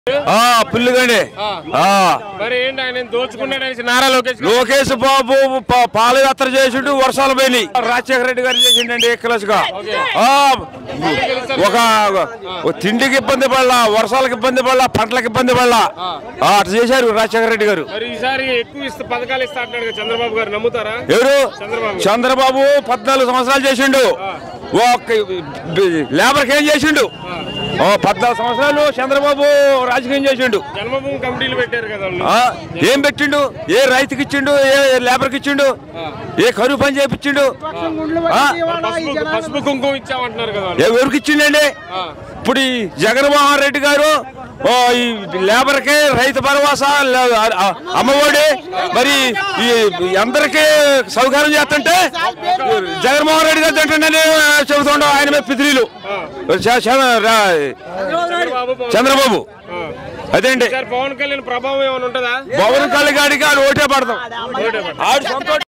ఆ పుల్లిగండి ఆ మరి ఏంటి ఆయన దోచుకున్నాడు అనేసి నారా లోకేష్ గారు. లోకేష్ బాబు ప- పాదయాత్ర చేసిండు వర్షాలు పోయినాయి రాజశేఖర రెడ్డి గారు చేసిండండి ఎక్కలస్ గా ఆ, ఒక ఒక తిండికి ఇబ్బంది పడలా వర్షాలకు ఇబ్బంది పడలా పంటలకు ఇబ్బంది పడలా ఆ, అట్లా చేశారు రాజశేఖర రెడ్డి గారు మరి ఈసారి ఎక్కువ ఇస్తే పథకాలు ఇస్తా అంటున్నాడు కదా చంద్రబాబు గారు నమ్ముతారా ఎవరు చంద్రబాబు. చంద్రబాబు పద్నాలుగు సంవత్సరాలు చేసిండు ఒక లేబర్కి ఏం చేసిండు ఓ పద్నాలుగు సంవత్సరాలు చంద్రబాబు రాజకీయం చేసిండు జన్మభూమి కమిటీలు పెట్టారు కదా వాళ్ళు. ఆ, ఏం పెట్టిండు ఏ రైతుకి ఇచ్చిండు ఏ లేబర్కి ఇచ్చిండు ఏ కరువు పని చేపించిండు ఆ? పసుపు పసుపు కుంకుమ ఇచ్చామంటున్నారు కదా వాళ్ళు. ఏ ఎవరికి ఇచ్చిండండి ఆ. ఇప్పుడు ఈ జగన్మోహన్ రెడ్డి గారు ఓ ఈ లేబర్కి రైతు భరోసా లే- ఆ- అమ్మఒడి మరి ఈ అందరికీ సౌకర్యం చేస్తుంటే జగన్మోహన్ రెడ్డి గారు తింటుండని చెబుతుండ ఆయన మీద పితిరీలు చ- చ- రా- చంద్రబాబు పవన్ చంద్రబాబు ఆ. అదేండి ఈసారి పవన్ కళ్యాణ్ ప్రభావం ఏమైనా ఉంటుందా పవన్ కళ్యాణ్ గాడికి ఆడు ఓటే పడతాం ఆడు సొంత